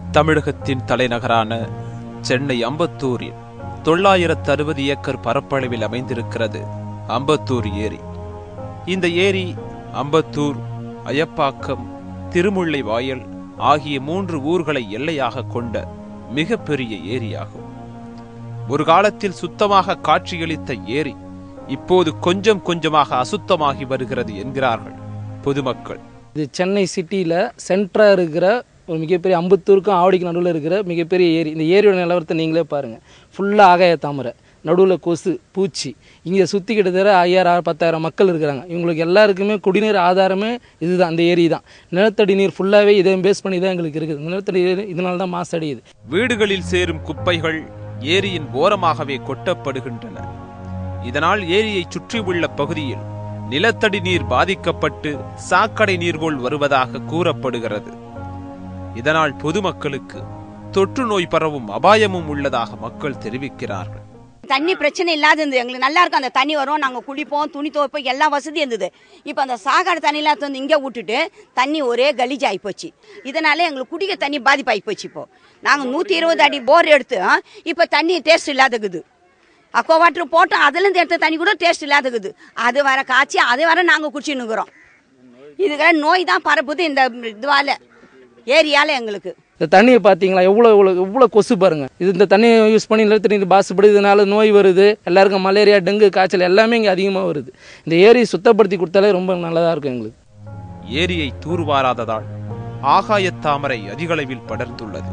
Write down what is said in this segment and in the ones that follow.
தமிழகத்தின் தலைநகரான சென்னை அம்பத்தூரில் தொள்ளாயிரத்து அறுபது ஏக்கர் பரப்பளவில் அமைந்திருக்கிறது அம்பத்தூர் ஏரி இந்த ஏரி அம்பத்தூர் அயப்பாக்கம் திருமுல்லை வாயல் ஆகிய மூன்று ஊர்களை எல்லையாக கொண்ட மிகப்பெரிய ஏரியாகும் ஒரு காலத்தில் சுத்தமாக காட்சியளித்த ஏரி இப்போது கொஞ்சம் கொஞ்சமாக அசுத்தமாகி வருகிறது என்கிறார்கள் பொதுமக்கள் இது சென்னை சிட்டியில் சென்டராக இருக்கிற ஒரு மிகப்பெரிய அம்பத்தூருக்கும் ஆவடிக்கு நடுவில் இருக்கிற மிகப்பெரிய ஏரி இந்த ஏரியோட நிலவரத்தை நீங்களே பாருங்கள் ஃபுல்லாக ஆகாய தாமரை நடுவில் கொசு பூச்சி இங்கே சுற்றி கிட்டத்தட்ட ஐயாயிரம் பத்தாயிரம் மக்கள் இருக்கிறாங்க இவங்களுக்கு எல்லாருக்குமே குடிநீர் ஆதாரமே இதுதான் அந்த ஏரி தான் நிலத்தடி நீர் ஃபுல்லாகவே இதை பேஸ் பண்ணி தான் எங்களுக்கு இருக்குது நிலத்தடி நீர் இதனால தான் மாசடையுது வீடுகளில் சேரும் குப்பைகள் ஏரியின் ஓரமாகவே கொட்டப்படுகின்றன இதனால் ஏரியை சுற்றியுள்ள பகுதியில் நிலத்தடி நீர் பாதிக்கப்பட்டு சாக்கடை நீர்கோள் வருவதாக கூறப்படுகிறது இதனால் பொதுமக்களுக்கு தொற்று நோய் பரவும் அபாயமும் உள்ளதாக மக்கள் தெரிவிக்கிறார்கள் தண்ணி பிரச்சனை இல்லாத இருந்தது எங்களுக்கு நல்லா இருக்கும் அந்த தண்ணி வரும் நாங்கள் குளிப்போம் துணி துவைப்போம் எல்லா வசதியும் இருந்தது இப்போ அந்த சாக்கடை தண்ணியெல்லாம் வந்து இங்கே விட்டுட்டு தண்ணி ஒரே கலீஜ் ஆகிப்போச்சு இதனால எங்களுக்கு குடிக்க தண்ணி பாதிப்பாகி போச்சு இப்போ நாங்கள் நூற்றி இருபது அடி போர் எடுத்து இப்போ தண்ணி டேஸ்ட் இல்லாதக்குது அக்கோ வாட்டர் போட்டோம் அதுலேருந்து எடுத்த தண்ணி கூட டேஸ்ட் இல்லாதக்குது அது வர காய்ச்சி அது வர நாங்கள் குடிச்சுன்னுக்குறோம் இதுக்கெல்லாம் நோய் தான் பரப்புது இந்த இதுவால் ஏரியால எங்களுக்கு இந்த தண்ணியை பார்த்தீங்களா எவ்வளோ எவ்வளோ எவ்வளோ கொசு பாருங்க இது இந்த தண்ணியை யூஸ் பண்ணி நிலத்தடி நீர் மாசுபடுது இதனால நோய் வருது எல்லாருக்கும் மலேரியா டெங்கு காய்ச்சல் எல்லாமே இங்கே அதிகமாக வருது இந்த ஏரியை சுத்தப்படுத்தி கொடுத்தாலே ரொம்ப நல்லதாக இருக்கும் எங்களுக்கு ஏரியை தூர்வாராததால் ஆகாயத்தாமரை அதிகளவில் படர்ந்துள்ளது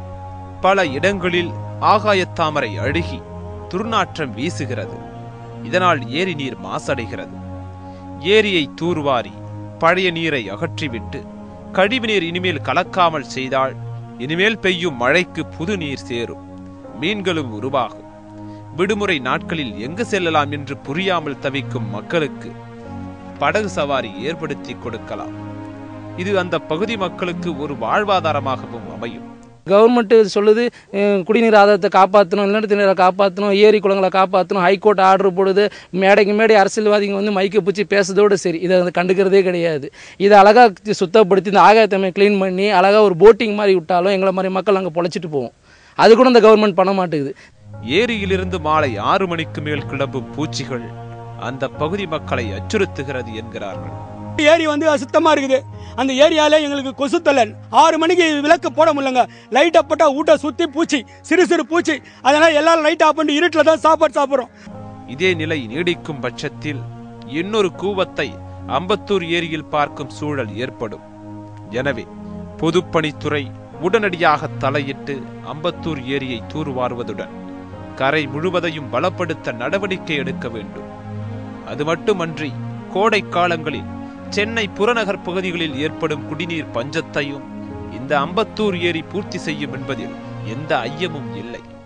பல இடங்களில் ஆகாயத்தாமரை அழுகி துர்நாற்றம் வீசுகிறது இதனால் ஏரி நீர் மாசடைகிறது ஏரியை தூர்வாரி பழைய நீரை அகற்றிவிட்டு கழிவுநீர் இனிமேல் கலக்காமல் செய்தால் இனிமேல் பெய்யும் மழைக்கு புது நீர் சேரும் மீன்களும் உருவாகும் விடுமுறை நாட்களில் எங்கு செல்லலாம் என்று புரியாமல் தவிக்கும் மக்களுக்கு படகு சவாரி ஏற்படுத்தி கொடுக்கலாம் இது அந்த பகுதி மக்களுக்கு ஒரு வாழ்வாதாரமாகவும் அமையும் கவர்மெண்ட்டு சொல்லுது அஹ், குடிநீர் ஆதாரத்தை காப்பாற்றணும் நிலத்தடி நீரை காப்பாற்றணும் ஏரி குளங்களை காப்பாற்றணும் ஹைகோர்ட் ஆர்டர் போடுது மேடைக்கு மேடை அரசியல்வாதிங்க வந்து மைக்கை பிடிச்சி பேசுறதோடு சரி இதை வந்து கண்டுக்கிறதே கிடையாது இதை அழகாக சுத்தப்படுத்தி இந்த ஆகாயத்தமை க்ளீன் பண்ணி அழகாக ஒரு போட்டிங் மாதிரி விட்டாலும் எங்களை மாதிரி மக்கள் அங்கே பொழைச்சிட்டு போவோம் அது கூட இந்த கவர்மெண்ட் பண்ண மாட்டேங்குது ஏரியிலிருந்து மாலை ஆறு மணிக்கு மேல் கிளம்பும் பூச்சிகள் அந்த பகுதி மக்களை அச்சுறுத்துகிறது என்கிறார்கள் ஏரி வந்து சுத்தமா இருக்குது அந்த ஏரியால எங்களுக்கு கொசு தொல்லை ஆறு மணிக்கு விளக்கு போட முடியலங்க லைட் போட்டா ஊட்ட சுத்தி பூச்சி சிறு சிறு பூச்சி அதனால எல்லாரும் லைட் ஆஃப் பண்ணி இருட்டில் தான் சாப்பாடு சாப்பிட்றோம் இதே நிலை நீடிக்கும் பட்சத்தில் இன்னொரு கூவத்தை அம்பத்தூர் ஏரியில் பார்க்கும் சூழல் ஏற்படும் எனவே பொதுப்பணித்துறை உடனடியாக தலையிட்டு அம்பத்தூர் ஏரியை தூர்வாருவதுடன் கரை முழுவதையும் பலப்படுத்த நடவடிக்கை எடுக்க வேண்டும் அது மட்டுமன்றி கோடை காலங்களில் சென்னை புறநகர் பகுதிகளில் ஏற்படும் குடிநீர் பஞ்சத்தையும் இந்த அம்பத்தூர் ஏரி பூர்த்தி செய்யும் என்பதில் எந்த ஐயமும் இல்லை